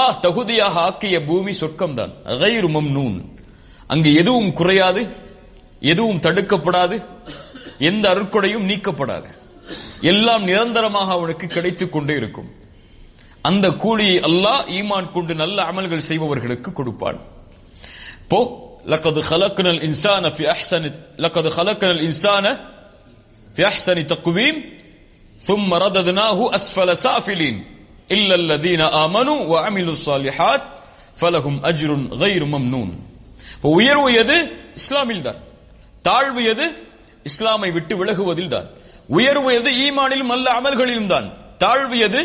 அல்லாஹ் தகுதியாக ஆக்கிய பூமி சொர்க்கம்தான் கைரு மம்னூன் அங்கு எதுவும் குறையாது எதுவும் தடுக்கப்படாது எந்த அருட்கொடையும் நீக்கப்படாது எல்லாம் நிரந்தரமாக அவனுக்கு கிடைத்துக் கொண்டே இருக்கும் அந்த கூலியை அல்லாஹ் ஈமான் கொண்டு நல்ல அமல்கள் செய்பவர்களுக்கு கொடுப்பான் போ لقد خلقنا الإنسان في أحسن لقد خلقنا الإنسان في أحسن تقويم ثم رددناه أسفل سافلين إلا الذين آمنوا وعملوا الصالحات فلهم أجر غير ممنون உயர்வு எது இஸ்லாமில் தான் தாழ்வு எது இஸ்லாமை விட்டு விலகுவதில் தான் உயர்வு எது ஈமானிலும் நல்ல அமல்களிலும் தான் தாழ்வு எது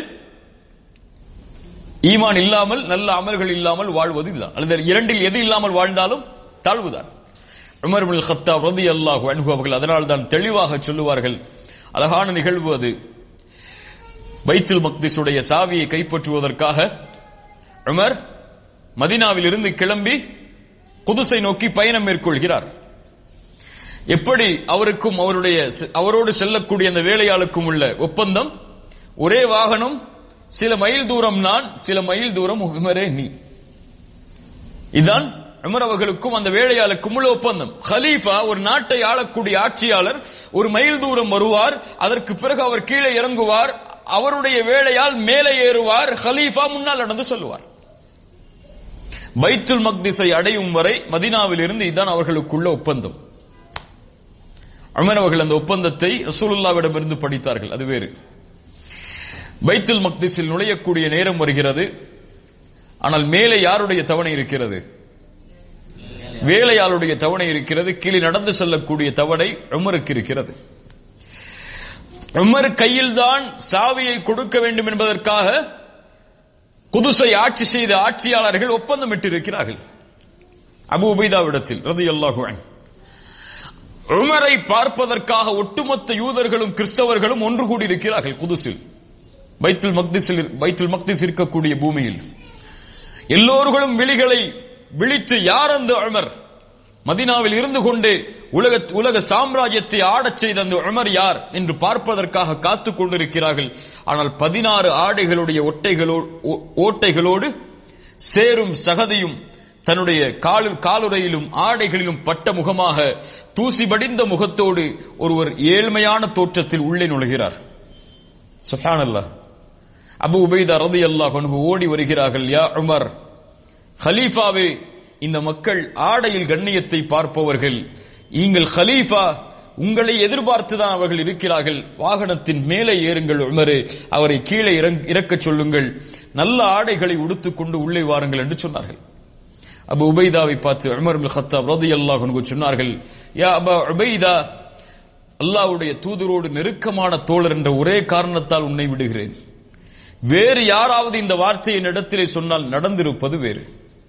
ஈமான் இல்லாமல் நல்ல அமல்கள் இல்லாமல் வாழ்வது தான் அல்லது இரண்டில் எது இல்லாமல் வாழ்ந்தாலும் தாழ்வுதான் உமர் பின் கத்தாப் ரதி அல்லாஹு அன்ஹு அவர்கள் அதனால் தான் தெளிவாக சொல்லுவார்கள் அழகான நிகழ்வு அது பைத்துல் மக்திஸுடைய சாவியை கைப்பற்றுவதற்காக உமர் மதினாவில் இருந்து கிளம்பி குதுசை நோக்கி பயணம் மேற்கொள்கிறார் எப்படி அவருக்கும் அவருடைய அவரோடு செல்லக்கூடிய அந்த வேலையாளுக்கும் உள்ள ஒப்பந்தம் ஒரே வாகனம் சில மைல் தூரம் நான் சில மைல் தூரம் உமரே நீ இதுதான் உமர் அவர்களுக்கும் அந்த வேலையாளுக்கும் உள்ள ஒப்பந்தம் ஹலீஃபா ஒரு நாட்டை ஆளக்கூடிய ஆட்சியாளர் ஒரு மைல் தூரம் வருவார் அதற்கு பிறகு அவர் கீழே இறங்குவார் அவருடைய வேலையால் மேலே ஏறுவார் ஹலீஃபா முன்னால் நடந்து சொல்லுவார் பைத்துல் மக்திஸை அடையும் வரை மதினாவில் இருந்து இதுதான் அவர்களுக்குள்ள ஒப்பந்தம் அமர் அவர்கள் அந்த ஒப்பந்தத்தை ரசூலுல்லாவிடமிருந்து படித்தார்கள் அது வேறு பைத்துல் மக்திஸில் நுழையக்கூடிய நேரம் வருகிறது ஆனால் மேலே யாருடைய தவணை இருக்கிறது வேலையாளுடைய தவணை இருக்கிறது கீழே நடந்து செல்லக்கூடிய தவணை உமருக்கு இருக்கிறது உமர் கையில்தான் சாவியை கொடுக்க வேண்டும் என்பதற்காக புதுசை ஆட்சி செய்த ஆட்சியாளர்கள் ஒப்பந்தம் இட்டிருக்கிறார்கள் அபு உபைதாவிடத்தில் ரதி அல்லாஹு உமரை பார்ப்பதற்காக ஒட்டுமொத்த யூதர்களும் கிறிஸ்தவர்களும் ஒன்று கூடியிருக்கிறார்கள் குதுசில் பைத்துல் மக்திஸில் பைத்துல் மக்திஸ் இருக்கக்கூடிய பூமியில் எல்லோர்களும் விழிகளை விழித்து யார் அந்த உமர் மதினாவில் இருந்து கொண்டு உலக உலக சாம்ராஜ்யத்தை ஆடச் செய்த அந்த உமர் யார் என்று பார்ப்பதற்காக காத்துக் கொண்டிருக்கிறார்கள் ஆனால் பதினாறு ஆடைகளுடைய ஒட்டைகளோடு ஓட்டைகளோடு சேரும் சகதியும் தன்னுடைய காலு காலுறையிலும் ஆடைகளிலும் பட்ட முகமாக தூசி படிந்த முகத்தோடு ஒருவர் ஏழ்மையான தோற்றத்தில் உள்ளே நுழைகிறார் சுஹானல்லா அபு உபைதா ரதி அல்லாஹ் ஓடி வருகிறார்கள் யா உமர் ஹலீஃபாவே இந்த மக்கள் ஆடையில் கண்ணியத்தை பார்ப்பவர்கள் நீங்கள் ஹலீஃபா உங்களை எதிர்பார்த்துதான் அவர்கள் இருக்கிறார்கள் வாகனத்தின் மேலே ஏறுங்கள் உமரே அவரை கீழே இறக்கச் சொல்லுங்கள் நல்ல ஆடைகளை உடுத்துக் கொண்டு உள்ளே வாருங்கள் என்று சொன்னார்கள் அபு உபைதாவை பார்த்து உமர் ஹத்தாப் ரதி அல்லாஹ் சொன்னார்கள் யா அபா உபைதா அல்லாவுடைய தூதரோடு நெருக்கமான தோழர் என்ற ஒரே காரணத்தால் உன்னை விடுகிறேன் வேறு யாராவது இந்த வார்த்தையை இடத்திலே சொன்னால் நடந்திருப்பது வேறு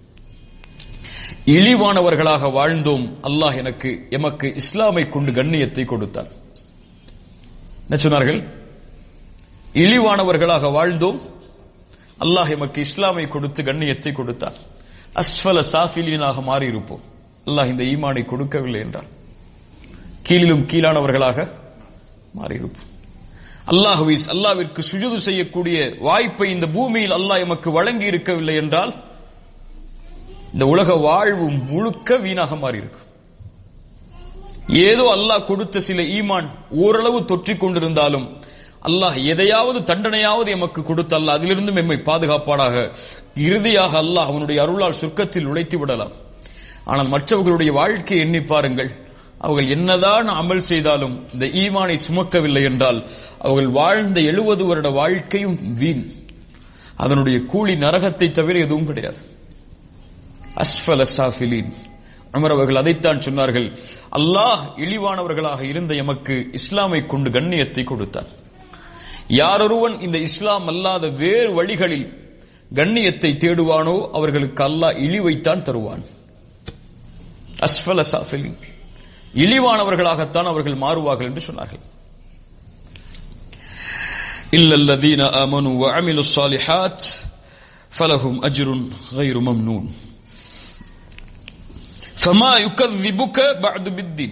இழிவானவர்களாக வாழ்ந்தோம் அல்லாஹ் எனக்கு எமக்கு இஸ்லாமை கொண்டு கண்ணியத்தை கொடுத்தான் என்ன சொன்னார்கள் இழிவானவர்களாக வாழ்ந்தோம் அல்லாஹ் எமக்கு இஸ்லாமை கொடுத்து கண்ணியத்தை கொடுத்தான் அஸ்வல சாஃபிலியனாக மாறியிருப்போம் அல்லாஹ் இந்த ஈமானை கொடுக்கவில்லை என்றால் கீழிலும் கீழானவர்களாக மாறியிருப்போம் அல்லாஹுவிஸ் அல்லாவிற்கு சுஜுது செய்யக்கூடிய வாய்ப்பை இந்த பூமியில் அல்லாஹ் எமக்கு வழங்கி இருக்கவில்லை என்றால் இந்த உலக வாழ்வு முழுக்க வீணாக மாறியிருக்கும் ஏதோ அல்லாஹ் கொடுத்த சில ஈமான் ஓரளவு தொற்றிக் கொண்டிருந்தாலும் அல்லாஹ் எதையாவது தண்டனையாவது எமக்கு கொடுத்த அல்லாஹ் அதிலிருந்தும் எம்மை பாதுகாப்பாடாக இறுதியாக அல்லாஹ் அவனுடைய அருளால் சுருக்கத்தில் உழைத்து விடலாம் ஆனால் மற்றவர்களுடைய வாழ்க்கையை எண்ணி பாருங்கள் அவர்கள் என்னதான் அமல் செய்தாலும் இந்த ஈமானை சுமக்கவில்லை என்றால் அவர்கள் வாழ்ந்த எழுபது வருட வாழ்க்கையும் வீண் அதனுடைய கூலி நரகத்தை தவிர எதுவும் கிடையாது அஸ்ஃபல சாஃபிலீன் அமர் அவர்கள் அதைத்தான் சொன்னார்கள் அல்லாஹ் இழிவானவர்களாக இருந்த எமக்கு இஸ்லாமை கொண்டு கண்ணியத்தை கொடுத்தான் யாரொருவன் இந்த இஸ்லாம் அல்லாத வேறு வழிகளில் கண்ணியத்தை தேடுவானோ அவர்களுக்கு அல்லாஹ் இழிவைத்தான் தருவான் அஸ்ஃபல சாஃபிலின் இழிவானவர்களாகத்தான் அவர்கள் மாறுவார்கள் என்று சொன்னார்கள் இல்லல்லதீன ஆமனு வஅமிலு ஸாலிஹாத் ஃபலஹும் அஜ்ருன் غير ممنون فما يكذبك بعد بالدين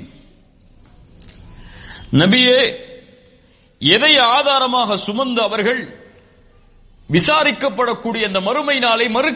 நபியே எதை ஆதாரமாக சுமந்து அவர்கள் விசாரிக்கப்படக்கூடிய அந்த மறுமை நாளை மறு